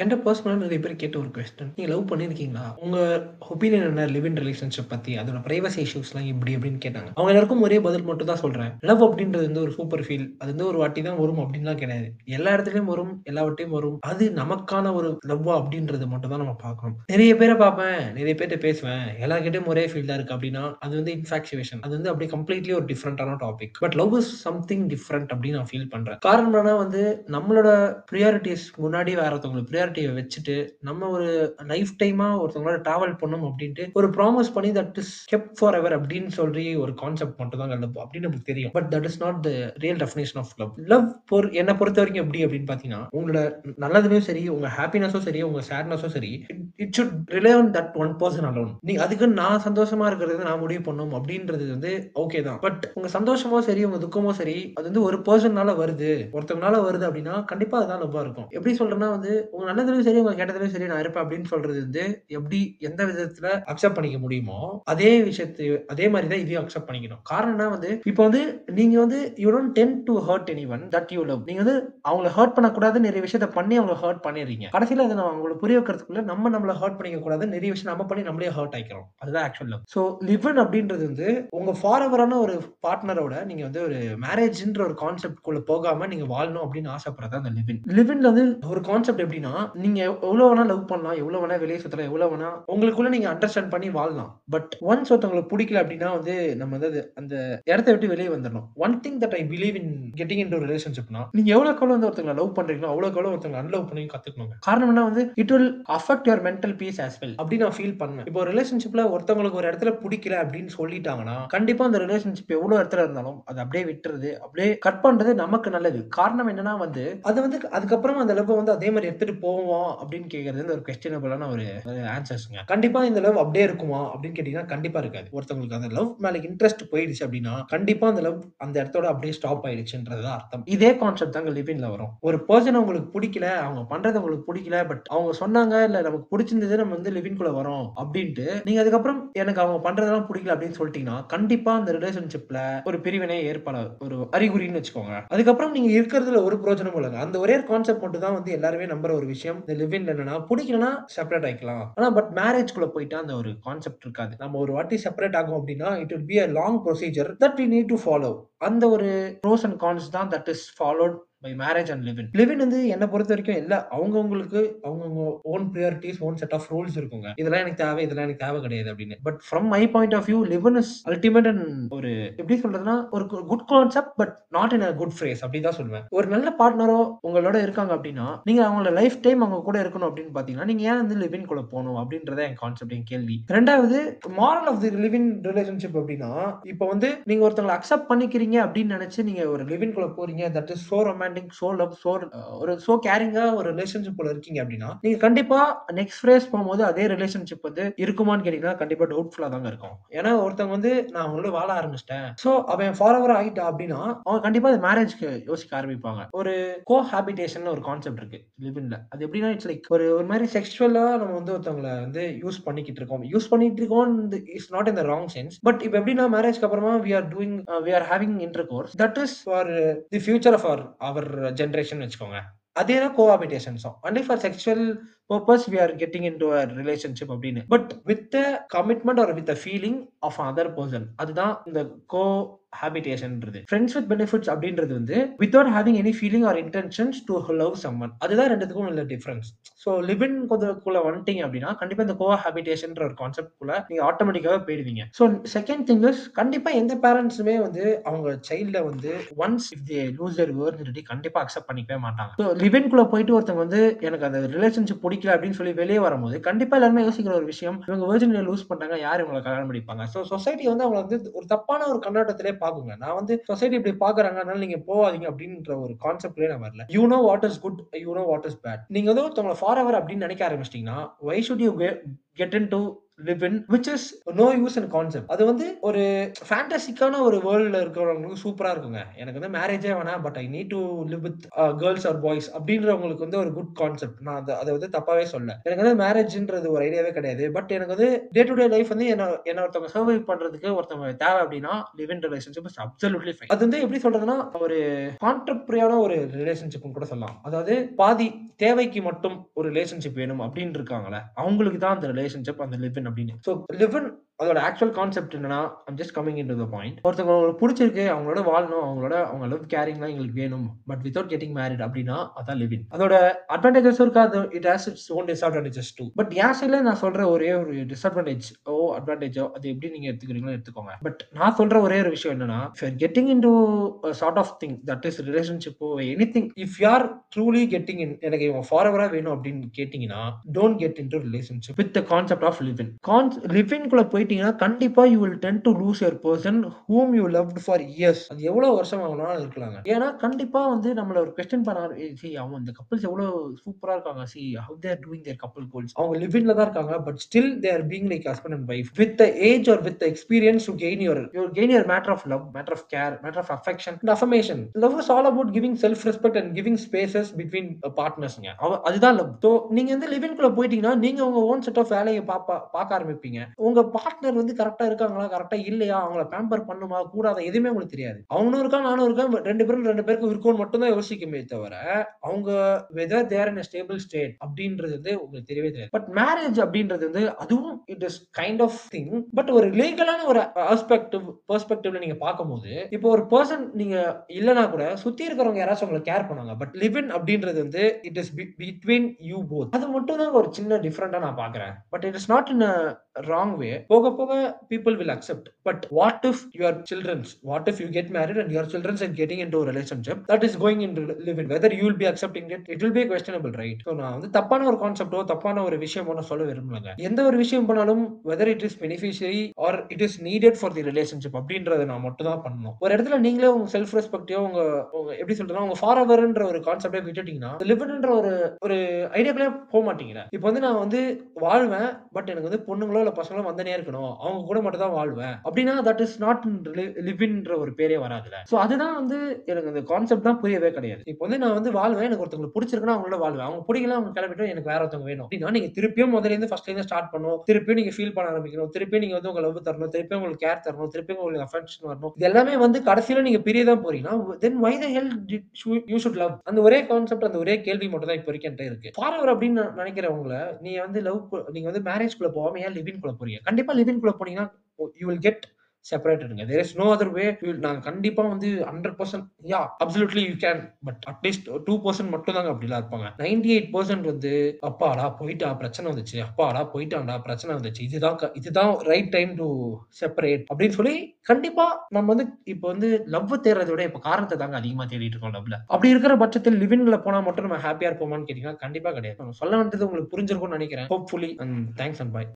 என்ட்ட பர்சனலா நிறைய பேர் கேட்ட ஒரு கொஸ்டின். நீங்க லவ் பண்ணியிருக்கீங்களா? உங்க ஒப்பீனியன் என்ன லிவ் இன் ரிலேஷன்ஷிப் பத்தி? அதோட பிரைவசி இஷ்யூஸ்லாம் எப்படி? அப்படின்னு கேட்டாங்க. அவங்க எல்லாருக்கும் ஒரே பதில் மட்டும் தான் சொல்றேன். லவ் அப்படின்றது வந்து ஒரு சூப்பர் ஃபீல். அது வந்து ஒரு வாட்டி தான் வரும் அப்படின்லாம் கிடையாது. எல்லா இடத்துலயும் வரும். எல்லாவற்றையும் வரும். அது நமக்கான ஒரு லவ்வா அப்படின்றது மட்டும் தான் நம்ம பார்க்கணும். நிறைய பேர பார்ப்பேன். நிறைய பேர்ட்ட பேசுவேன். எல்லார்கிட்டயும் ஒரே ஃபீல் தான் இருக்கு அப்படின்னா, அது வந்து இன்ஃபாக்சுவேஷன். அது வந்து அப்படியே கம்ப்ளீட்லி ஒரு டிஃபரண்டான topic. But love is something different அப்படின்னு நான் ஃபீல் பண்றேன். காரணம் என்னன்னா வந்து நம்மளோட பிரியாரிட்டீஸ் முன்னாடி வேற ஒருத்தவங்களுக்கு பிரியாரிட்டிய வச்சுட்டு, நம்ம ஒரு லைஃப் டைமா ஒருத்தவங்களோட டிராவல் பண்ணணும் அப்படின்ட்டு ஒரு ப்ராமிஸ் பண்ணி that is kept for ever அப்படின்னு சொல்லி ஒரு கான்செப்ட் மட்டும் தான் லவ் அப்படின்னு நமக்கு தெரியும். But that is not the real definition of love. Love பொர் என்ன பொறுத்தவரைக்கும் எப்படி அப்படின்னு பார்த்தீங்கன்னா, உங்களோட நல்லதுலயும் சரி, உங்க ஹாப்பினஸும் சரி, உங்க சேட்னஸும் சரி, it it should rely on that one person alone. நீங்க அதுக்கு நான் சந்தோஷமா இருக்கிறது நான் முடிவு பண்ணணும் அப்படின்றது வந்து ஓகே தான். பட் உங்க சந்தோஷமோ சரி, உங்க துக்கமோ சரி, அது வந்து ஒரு பெர்சன்னால வருது. ஒருத்தவங்கனால வருது அப்படின்னா, கண்டிப்பா அதுதான் லவ்வா இருக்கும். எப்படி சொல்றேன்னா வந்து, உங்க நல்லதுலயும் சரி, உங்க கெட்டதுலயும் சரி நான் இருப்பேன் அப்படின்னு சொல்றது வந்து எப்படி எந்த விதத்துல அக்செப்ட் பண்ணிக்க முடியுமோ, அதே விஷயத்த அதே மாரி தான் இதையும் அக்செப்ட் பண்ணிக்கணும். காரணம்னா வந்து, இப்போ வந்து நீங்க வந்து you don't tend to hurt anyone that you love. நீங்க வந்து அவங்கள ஹர்ட் பண்ணக்கூடாதுன்னு நிறைய விஷயத்த பண்ணி அவங்கள ஹர்ட் பண்ணிடுறீங்க. கடைசியில அத நான் அவங்களுக்கு புரிய வைக்கிறதுக்குள்ள நம்ம நம்மள ஹர்ட் பண்ணிக்க கூடாதுன்னு நிறைய விஷயம் நம்ம பண்ணி நம்மளே ஹர்ட் ஆயிக்கிறோம். அதுதான் actual love. So live in அப்படின்றது வந்து உங்க ஃபாரெவரான ஒரு பார்ட்னரோட நீங்க வந்து ஒரு மேரேஜ்ன்ற ஒரு கான்செப்ட் குள்ள போகாம நீங்க வாழணும் அப்படின்னு ஆசைப்படுறது தான் அந்த லிவ் இன். லிவ் இன்ல வந்து ஒரு கான்செப்ட் எப்படின்னா, நீங்க எவ்வளவு வேணா லவ் பண்ணலாம், எவ்வளவு வேணா வெளிய சுத்தலாம், எவ்வளவு வேணா உங்களுக்குள்ள நீங்க அண்டர்ஸ்டாண்ட் பண்ணி வாழலாம். பட் ஒன்ஸ் ஒருத்தவங்களுக்கு பிடிக்கல அப்படின்னா வந்து நம்ம வந்து அது அந்த இடத்த விட்டு வெளிய வந்துரணும். One thing that I believe in getting into ரிலேஷன்ஷிப்னா, நீங்க எவ்வளவுக்கு எவ்வளவு வந்து ஒருத்தவங்கள லவ் பண்றீங்களோ, அவ்வளவுக்கு எவ்வளவு ஒருத்தவங்கள அன்லவ் பண்ணி கத்துக்கணுங்க. காரணம் என்ன வந்து it will affect your mental peace as well அப்படின்னு நான் ஃபீல் பண்ணேன். இப்போ ரிலேஷன்ஷிப்ல ஒருத்தவங்களுக்கு ஒரு இடத்துல பிடிக்கல அப்படின்னு சொல்லிட்டாங்கன்னா, கண்டிப்பா அந்த ரிலேஷன்ஷிப் எவ்வளவு இடத்துல இருந்தாலும் அத அப்படியே விட்டுறது, அப்படியே கட் பண்றது நமக்கு நல்லது. காரணம் என்னன்னா வந்து, அது வந்து அதுக்கப்புறம் அந்த லவ்வ வந்து அதே மாரி எடுத்துட்டு போவோமா அப்படின்னு கேட்கறது வந்து ஒரு கொஸ்டினபிளான ஒரு ஆன்சர்ஸ்ங்க. கண்டிப்பா இந்த லவ் அப்படியே இருக்குமா அப்படின்னு கேட்டீங்கன்னா, கண்டிப்பா இருக்காது. ஒருத்தவங்களுக்கு அந்த லவ் மேல இன்ட்ரெஸ்ட் போயிடுச்சு அப்படின்னா, கண்டிப்பா அந்த லவ் அந்த இடத்தோட அப்படியே ஸ்டாப் ஆயிடுச்சுன்றது தான் அர்த்தம். இதே கான்செப்ட் தாங்க லிவ் இன்ல வரும். ஒரு பெர்சன உங்களுக்கு பிடிக்கல, அவங்க பண்றது உங்களுக்கு பிடிக்கல, பட் அவங்க சொன்னாங்க, இல்ல நமக்கு பிடிச்சிருந்தது நம்ம வந்து லிவ் இன்குள்ள வரோம் அப்படின்ட்டு, நீங்க அதுக்கப்புறம் எனக்கு அவங்க பண்றதெல்லாம் பிடிக்கல அப்படின்னு சொல்லிட்டீங்கன்னா, கண்டிப்பா அந்த ரிலேஷன்ஷிப்ல ஒரு பிரிவினை ஏற்பட ஒரு அறிகுறின்னு வச்சுக்கோங்க. அதுக்கப்புறம் நீங்க இருக்கிறதுல ஒரு பிரயோஜனமும் இல்லங்க. அந்த ஒரே கான்செப்ட் மட்டும் தான் வந்து எல்லாருமே நம்புற ஒரு விஷயம். இந்த லிவ் இன்ல என்னன்னா, பிடிக்கலன்னா செப்பரேட் ஆயிக்கலாம். ஆனா பட் மேரேஜ்குள்ள போயிட்டா அந்த ஒரு கான்செப்ட் இருக்காது. நம்ம ஒரு வாட்டி செப்பரேட் ஆகும் அப்படின்னா, it will be a long procedure that we need to follow. அந்த ஒரு ப்ரோஸ் அண்ட் கான்ஸ் தான் that is followed by marriage and live in. Live in வந்து என்ன பொறுத்தவரைக்கும் எல்லா அவங்கவங்களுக்கு அவங்கவங்க own priorities, own set of rules இருக்குங்க. இதெல்லாம் எனக்கு தேவை, இதெல்லாம் எனக்கு தேவை கிடையாது அப்படின்னு. But from my point of view live in is ultimate and ஒரு எப்படி சொல்றதுன்னா, ஒரு good concept but not in a good phrase அப்படி தான் சொல்லுவேன். ஒரு நல்ல பார்ட்னரோ உங்களோட இருக்காங்க அப்படின்னா, நீங்க அவங்களோட லைஃப் டைம் அவங்க கூட இருக்கணும் அப்படின்னு பார்த்தீங்கன்னா, நீங்க ஏன் வந்து லிவ் இன் குள்ள போணும் அப்படின்றத என் கான்செப்ட், என் கேள்வி. 2வது moral of the live in relationship அப்படின்னா, இப்போ வந்து நீங்க ஒருத்தவங்கள அக்செப்ட் பண்ணிக்கிறீங்க அப்படின்னு நினைச்சு நீங்க ஒரு லிவ் இன் குள்ள போறீங்க. That is so romantic, so love, so ஒரு சோ கேரிங்கா ஒரு ரிலேஷன்ஷிப் குள்ள இருக்கீங்க அப்படின்னா, நீங்க கண்டிப்பா நெக்ஸ்ட் ஃப்ரேஸ் போகும்போது அதே ரிலேஷன்ஷிப் வந்து இருக்குமான்னு கேட்டீங்கன்னா, கண்டிப்பா டவுட்ஃபுல்லா தாங்க இருக்கும். ஏன்னா ஒருத்தவங்க வந்து நான் அவங்களோட வாழ ஆரம்பிச்சுட்டேன். சோ அவன் ஃபாரெவர் ஆயிட்டான் அப்படின்னா, அவங்க கண்டிப்பா அது மேரேஜ்க்கு யோசிக்க ஆரம்பிப்பாங்க. ஒரு கோ ஹாபிடேஷன் ஒரு கான்செப்ட் இருக்கு லிவ் இன்ல. அது எப்படின்னா இட்ஸ் லைக் ஒரு ஒரு மாரி செக்சுவலா நம்ம வந்து ஒருத்தவங்கள வந்து யூஸ் பண்ணிக்கிட்டு இருக்கோம். யூஸ் பண்ணிட்டு இருக்கோம் is not in the wrong sense. But இப்ப எப்படின்னா மேரேஜ்க்கு அப்புறமா we are doing we are having intercourse. That is for the future of our our generation வச்சுக்கோங்க. அதே தான் கோஹாபிடேஷன்ஸும். Only for sexual purpose we are getting into a relationship அப்படின்னு. But with a commitment or with a feeling of other person. அதுதான் இந்த கோ ஹாபிடேஷன்ன்றது. Friends with benefits அப்படின்றது வந்து without having any feeling R intentions to love someone. அதுதான் 2த்துக்கும் உள்ள டிஃபரன்ஸ். ஸோ லிவ் இன் குள்ள வந்துட்டீங்க அப்படின்னா, கண்டிப்பா இந்த கோ ஹாபிடேஷன்ற ஒரு கான்செப்ட் குள்ள நீங்க ஆட்டோமேட்டிக்காவே போயிடுவீங்க. ஸோ செகண்ட் திங் இஸ் கண்டிப்பா எந்த பேரண்ட்ஸுமே வந்து அவங்க சைல்ட வந்து once if they lose their virginity கண்டிப்பா அக்செப்ட் பண்ணிக்கவே மாட்டாங்க. ஸோ லிவ் இன் குள்ள போயிட்டு ஒருத்தவங்க வந்து எனக்கு அந்த ரிலேஷன்ஷிப் பிடிக்கல அப்படின்னு சொல்லி வெளிய வரும்போது, கண்டிப்பா எல்லாருமே யோசிக்கிற ஒரு விஷயம், இவங்க வெர்ஜினிட்டிய லூஸ் பண்ணிட்டாங்க. யார் இவங்கள கல்யாணம் பண்ணிப்பாங்க? ஸோ சொசைட்டி வந்து அவங்கள வந்து ஒரு தப்பான ஒரு கண்ணோட்டத்திலே பார்க்குங்க. நான் வந்து சொசைட்டி இப்படி பார்க்குறாங்க. அதனால நீங்க போகாதீங்க அப்படின்ற ஒரு கான்செப்ட்லயே நான் வரல. You know what is good, you know what is bad. நீங்க வந்து ஒருத்தவங்கள ஃபாரெவர் அப்படின்னு நினைக்க ஆரம்பிச்சிட்டீங்கன்னா, வை ஷுட் யூ கெ get into live in which is no use and concept அது வந்து ஒரு ஃபேண்டசிக்கான ஒரு வேர்ல்ட்ல இருக்கிறவங்களுக்கு சூப்பரா இருக்குங்க எனக்கு வந்து மேரேஜே வேணாம் but I need to live with girls or boys அப்படின்றவங்களுக்கு வந்து ஒரு குட் கான்செப்ட் நான் அதை அதை வந்து தப்பாவே சொல்ல எனக்கு வந்து மேரேஜ்ன்றது ஒரு ஐடியாவே கிடையாது பட் எனக்கு வந்து டே டு டே லைஃப் வந்து என்ன என்ன ஒருத்தவங்க சர்வை பண்றதுக்கு ஒருத்தவங்க தேவை அப்படின்னா live in relationship is absolutely fine அது வந்து எப்படி சொல்றதுன்னா ஒரு கான்ட்ரப்ரியான ஒரு ரிலேஷன்ஷிப்னு கூட சொல்லலாம் அதாவது பாதி தேவைக்கு மட்டும் ஒரு ரிலேஷன்ஷிப் வேணும் அப்படின்னு இருக்காங்களே அவங்களுக்கு தான் அந்த ரிலேஷன்ஷிப் அந்த லிவ் இன் அப்படின்னு ஸோ லிவ் இன் அதோட ஆக்சுவல் கான்செப்ட் என்னன்னா I'm just coming in to the point ஒருத்தவங்க அவங்களுக்கு பிடிச்சிருக்கு அவங்களோட வாழணும் அவங்களோட அவங்க லவ் கேரிங்லாம் எங்களுக்கு வேணும் பட் வித்வுட் கெட்டிங் மேரிட் அப்படின்னா அதான் லிவிங் அதோட அட்வான்டேஜஸ் இருக்காது it has its own disadvantages too but என் சைட்ல நான் சொல்ற ஒரே ஒரு டிஸ்அட்வான்டேஜ் ஓ அட்வான்டேஜோ அது எப்படி நீங்க எடுத்துக்கிறீங்களோ எடுத்துக்கோங்க பட் நான் சொல்ற ஒரே ஒரு விஷயம் என்னன்னா getting in to sort of thing that is ரிலேஷன்ஷிப்போ anything if you are truly getting in எனக்கு இவங்க ஃபார்வரா வேணும் அப்படின்னு கேட்டீங்கன்னா don't get in to relationship with the concept of living cons லிவின்குள்ள போயிட்டீங்கன்னா கண்டிப்பா you will tend to lose your person whom you loved for years அது எவ்வளவு வருஷம் ஆகணும்னாலும் இருக்கலாங்க ஏன்னா கண்டிப்பா வந்து நம்மள ஒரு கொஸ்டின் பண்ண சி அவங்க இந்த கப்பல்ஸ் எவ்வளவு சூப்பரா இருக்காங்க see how they're doing their couple goals அவங்க லிவின்ல தான் இருக்காங்க but still they're being like husband and wife with the age or with experience to gain your your gain your matter of love matter of care matter of affection and affirmation love is all about giving self respect and giving spaces between பார்ட்னர்ஸ்ங்க அதுதான் love so நீங்க வந்து லிவின்குள்ள போயிட்டீங்கன்னா நீங்க உங்க own set of வேலையை பாப்பா பார்க்க ஆரம்பிப்பீங்க உங்க பார்ட்னர் வந்து கரெக்டா இருக்காங்களா கரெக்டா இல்லையா அவங்கள பேம்பர் பண்ணுமா கூடாத எதுவுமே உங்களுக்கு தெரியாது அவனும் இருக்கா நானும் இருக்கேன் ரெண்டு பேரும் ரெண்டு பேருக்கும் இருக்கும்னு மட்டும் தான் யோசிக்குமே தவிர அவங்க whether they're in stable state அப்படின்றது வந்து உங்களுக்கு தெரியவே தெரியாது பட் மேரேஜ் அப்படின்றது வந்து அதுவும் it is kind of thing but ஒரு லீகலான ஒரு ஆஸ்பெக்டிவ் பெர்ஸ்பெக்டிவ்ல நீங்க பார்க்கும்போது இப்போ ஒரு பர்சன் நீங்க இல்லனா கூட சுத்தி இருக்கிறவங்க யாராச்சும் உங்களை கேர் பண்ணுவாங்க பட் லிவ் இன் அப்படின்றது வந்து it is between you both அது மட்டும் தான் ஒரு சின்ன டிஃப்ரெண்டா நான் பாக்குறேன் but it is not in wrong way போக போக people will accept but what if your childrens what if you get married and your childrens and getting in to relationship that is going in live in whether you will be accepting it it will be questionable right so நான் வந்து தப்பான ஒரு கான்செப்டோ தப்பான ஒரு விஷயமோ நான் சொல்ல விரும்பலங்க எந்த ஒரு விஷயம் பண்ணாலும் whether it is beneficiary or it is needed for the relationship அப்படின்றத நான் மட்டும் தான் பண்ணணும் ஒரு இடத்துல நீங்களே உங்க செல்ஃப் ரெஸ்பெக்டையோ உங்க உங்க எப்படி சொல்றதுன்னா உங்க ஃபார்வர்ன்ற ஒரு கான்செப்டே விட்டுட்டீங்கன்னா லிவ்ன்ற ஒரு ஒரு ஐடியாக்குள்ளே போக மாட்டீங்க இப்போ வந்து நான் வந்து வாழ்வேன் பட் எனக்கு வந்து பொண்ணுங்களோ இல்ல பசங்களோ வந்தனே இருக்கணும் அவங்க கூட மட்டும் தான் வாழ்வேன் அப்படின்னா தட் இஸ் நாட் லிவ்ன்ற ஒரு பேரே வராதுல ஸோ அதுதான் வந்து எனக்கு அந்த கான்செப்ட் தான் புரியவே கிடையாது இப்போ வந்து நான் வந்து வாழ்வேன் எனக்கு ஒருத்தவங்களுக்கு பிடிச்சிருக்குன்னா அவங்களோட வாழ்வேன் அவங்க பிடிக்கல அவங்க கிளம்பிட்டு எனக்கு வேற ஒருத்தவங்க வேணும் அப்படின்னா நீங்க திருப்பியும் முதல்ல இருந்து ஃபர்ஸ்ட்ல இருந்து ஸ்டார்ட் பண்ணணும் திருப்பியும் நீங்க ஃபீல் பண்ண ஆரம்பிக்கணும் திருப்பியும் நீங்க வந்து உங்க லவ் தரணும் திருப்பியும் உங்களுக்கு கேர் தரணும் திருப்பியும் உங்களுக்கு அஃபெக்ஷன் வரணும் இது எல்லாமே வந்து கடைசியில நீங்க பிரிய தான் போறீங்கன்னா then why the hell you should love அந்த ஒரே கான்செப்ட் அந்த ஒரே கேள்வி மட்டும் தான் இப்போ வரைக்கும் என்கிட்ட இருக்கு ஃபார்வர் அப்படின்னு நினைக்கிறவங்கள நீங்க வந்து லவ் நீங்க வந்து மேரேஜ் குள்ள போகாம ஏன் லிவின் குள்ள போறீங்க கண்டிப்பா லிவின் குள்ள போனீங்கன்னா யூ வில் கெட் செப்பரேட்டடுங்க there is no other way நாங்க கண்டிப்பா வந்து hundred percent yeah absolutely you can but at least two percent மட்டும் தாங்க அப்படிலாம் இருப்பாங்க நைன்டி எயிட் பர்சன்ட் வந்து அப்பாடா போயிட்டா பிரச்சனை வந்துச்சு அப்பாடா போயிட்டான்டா பிரச்சனை வந்துச்சு இதுதான் க- இதுதான் ரைட் டைம் டு செப்பரேட் அப்படின்னு சொல்லி கண்டிப்பா நம்ம வந்து இப்போ வந்து லவ் தேடுறதை விட இப்போ காரணத்தை தாங்க அதிகமா தேடிட்டு இருக்கோம் லவ்ல அப்படி இருக்கிற பட்சத்தில் லிவின்ல போனா மட்டும் நம்ம ஹாப்பியா இருப்போமான்னு கேட்டீங்கன்னா கண்டிப்பா கிடையாது நம்ம சொல்ல வேண்டியது உங்களுக்கு புரிஞ்சிருக்கும்னு நினைக்கிறேன் hopefully and thanks and bye